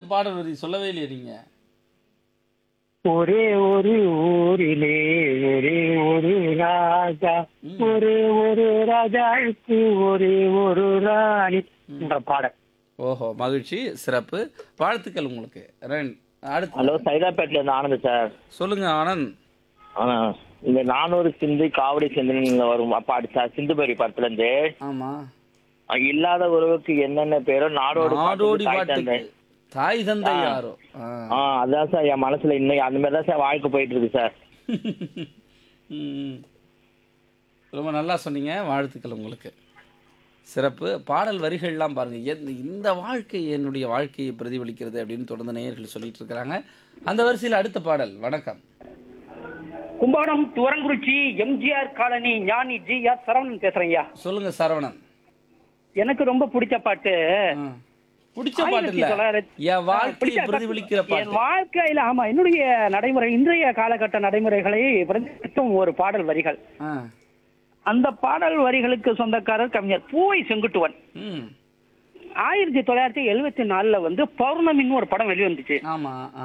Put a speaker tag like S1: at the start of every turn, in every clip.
S1: பாடல் வரி சொல்லவே இல்லையே நீங்க
S2: ஒரே ஒரு ஊரிலே ஒரே ஒரு ராஜா
S1: ம்.
S2: ஒரே ஒரு ராஜாவுக்கு ஒரே ஒரு ராணி என்ற பாடல்
S1: ஓஹோ மகிழ்ச்சி சிறப்பு வாழ்த்துக்கள் உங்களுக்கு ரெண்டு அடுத்து
S3: ஹலோ சைதாப்பேட்ல இருந்து ஆனந்த் சார்
S1: சொல்லுங்க ஆனந்த்
S3: ஆ, இந்த நானூறு சிந்து காவடி சிந்துன்னு வரும் பாட்டு சார் சிந்துபேரி படத்துல இருந்து
S1: ஆமா
S3: அஹ் இல்லாத உறவுக்கு என்னென்ன பேரோ நாடோடி
S1: நாடோடி
S3: பாட்டுக்கு தாய் தந்தை.
S1: பாட்டுக்கு தாய் தந்தை யாரோ ஆ.
S3: ஆ அதான் சார் என் மனசுல இன்னைக்கு அந்த மாதிரி தான் சார் வாழ்க்கை போயிட்டு இருக்கு சார்
S1: ம். ரொம்ப நல்லா சொன்னீங்க வாழ்த்துக்கள் உங்களுக்கு சிறப்பு பாடல் வரிகள்லாம் பாருங்க எந்த இந்த வாழ்க்கை என்னுடைய வாழ்க்கையை பிரதிபலிக்கிறது அப்படின்னு தொடர்ந்து நேயர்கள் சொல்லிட்டு இருக்கிறாங்க அந்த வரிசையில் அடுத்த பாடல் வணக்கம்
S2: Kumbakonam Thuvarankurichi MGR colony Gnani G R Saravanan பேசுறேன் ஐயா
S1: சொல்லுங்க சரவணன்
S2: எனக்கு ரொம்ப பிடிச்ச பாட்டு
S1: ஆ. பிடிச்ச பாட்டு
S2: ஆயிரத்தி
S1: இல்ல
S2: தொள்ளாயிரத்தி-
S1: என் வாழ்க்கையை
S2: பிடிச்ச
S1: பிரதிபலிக்கிற
S2: என்
S1: பாட்டு
S2: வாழ்க்கையில ஆமா என்னுடைய நடைமுறை இன்றைய காலகட்ட நடைமுறைகளை பிரதிபலிக்கும் ஒரு பாடல் வரிகள்
S1: ஆ.
S2: அந்த பாடல் வரிகளுக்கு சொந்தக்காரர் கவிஞர் பூவை செங்குட்டுவன்
S1: ம்
S2: ஆயிரத்தி தொள்ளாயிரத்தி எழுவத்தி நாலுல வந்து பௌர்ணமின்னு ஒரு படம் வெளிவந்துச்சு
S1: ஆமா ஆ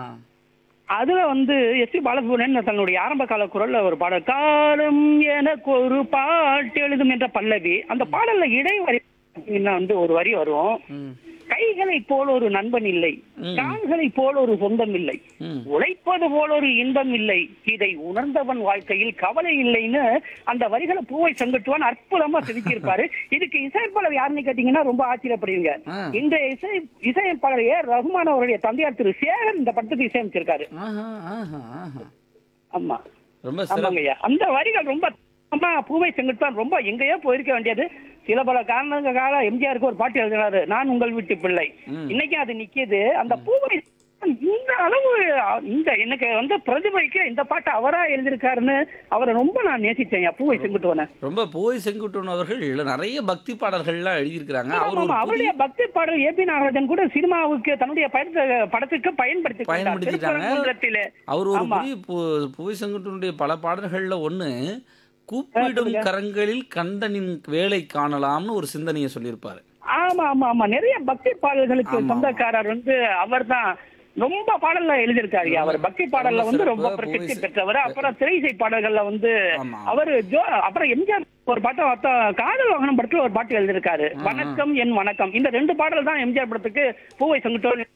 S2: அதுல வந்து எஸ் பி பாலசுப்ரமணியன் தன்னுடைய ஆரம்ப கால குரல்ல ஒரு பாடல் காலம் எனக்கு ஒரு பாட்டு எழுதும் என்ற பல்லவி அந்த பாடல்ல இடைவரி பார்த்தீங்கன்னா வந்து ஒரு வரி வரும்
S1: ம்
S2: கைகளை போல் ஒரு நண்பன் இல்லை
S1: ம்.
S2: கால்களை போல் ஒரு சொந்தம் இல்லை
S1: ம்
S2: உழைப்பது போல் ஒரு இன்பம் இல்லை இதை உணர்ந்தவன் வாழ்க்கையில் கவலை இல்லைன்னு அந்த வரிகளை பூவை செங்கட்டுவான் அற்புதமா செதுக்கியிருப்பாரு இதுக்கு இசையமைப்பாளர் யாருன்னு கேட்டீங்கன்னா ரொம்ப ஆச்சரியப்படுவீங்க
S1: ஆ.
S2: இந்த இசை இசையமைப்பாளர் ஏ ரகுமான் அவருடைய தந்தையார் திரு சேகர் இந்த படத்துக்கு இசையமைச்சிருக்காரு
S1: ஆஹா ஆஹா ஆஹா
S2: ஆமா
S1: ரொம்ப சிறப்பு
S2: ஆமாங்கய்யா அந்த வரிகள் ரொம்ப அம்மா பூவை செங்குத்தான் ரொம்ப எங்கேயோ போயிருக்க வேண்டியது சில பல காரணங்களுக்காக எம்ஜிஆருக்கு ஒரு பாட்டு எழுதினாரு நான் உங்கள் வீட்டு பிள்ளை
S1: ம்.
S2: இன்னைக்கு அது நிக்கிது அந்த பூவை இந்த அளவு இந்த எனக்கு வந்து பிரதிபலிக்க இந்த பாட்டு அவரா எழுதியிருக்காருன்னு அவரை ரொம்ப நான் நேசிச்சேன் பூவை செங்குட்டுவன
S1: ரொம்ப போய் செங்குட்டுவன் அவர்கள் நிறைய பக்தி பாடல்கள்லாம் எழுதியிருக்கிறாங்க அவர் ஒரு
S2: அவருடைய பக்தி பாடல் ஏ பி நாகராஜன் கூட சினிமாவுக்கு தன்னுடைய பயண- படத்துக்கு பயன்படுத்தி கொண்டார்.
S1: பயன்படுத்திட்டாங்க.
S2: திருப்பரங்குன்றத்திலே.
S1: அவர் ஒரு
S2: ஆமா.
S1: புதிய பு- புவி செங்குட்டுவனுடைய பல பாடல்கள்ல ஒண்ணு கூப்பிடும் கரங்களில் கண்டனின் வேலை காணலாம்னு ஒரு சிந்தனையை சொல்லியிருப்பாரு
S2: ஆமா ஆமா ஆமா நிறைய பக்தி பாடல்களுக்கு
S1: ஆமா.
S2: சொந்தக்காரர் வந்து அவர்தான் ரொம்ப பாடல்ல எழுதியிருக்காரு அவர் பக்தி பாடல்ல
S1: ரொம்ப
S2: வந்து ரொம்ப
S1: சிறப்பு,
S2: பிரசித்தி
S1: பூவை
S2: பெற்றவர் அப்புறம் திரைசை பாடல்கள்ல வந்து
S1: ஆமா.
S2: அவர் ஜோ அப்புறம் எம்ஜிஆர் ஒரு பாட்டு அத்த- காதல் வாகனம் படத்துல ஒரு பாட்டு எழுதியிருக்காரு வணக்கம் என் வணக்கம் இந்த ரெண்டு பாடல் தான் எம்ஜிஆர் படத்துக்கு பூவை செங்குட்டோன்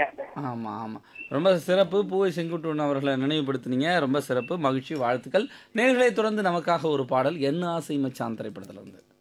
S1: ஆமா ஆமா ரொம்ப சிறப்பு பூவை செங்குட்டுவன் அவர்களை நினைவுபடுத்தினீங்க ரொம்ப சிறப்பு மகிழ்ச்சி வாழ்த்துக்கள் நேர்களை தொடர்ந்து நமக்காக ஒரு பாடல் என் ஆசை மச்சான் திரைப்படத்துல இருந்து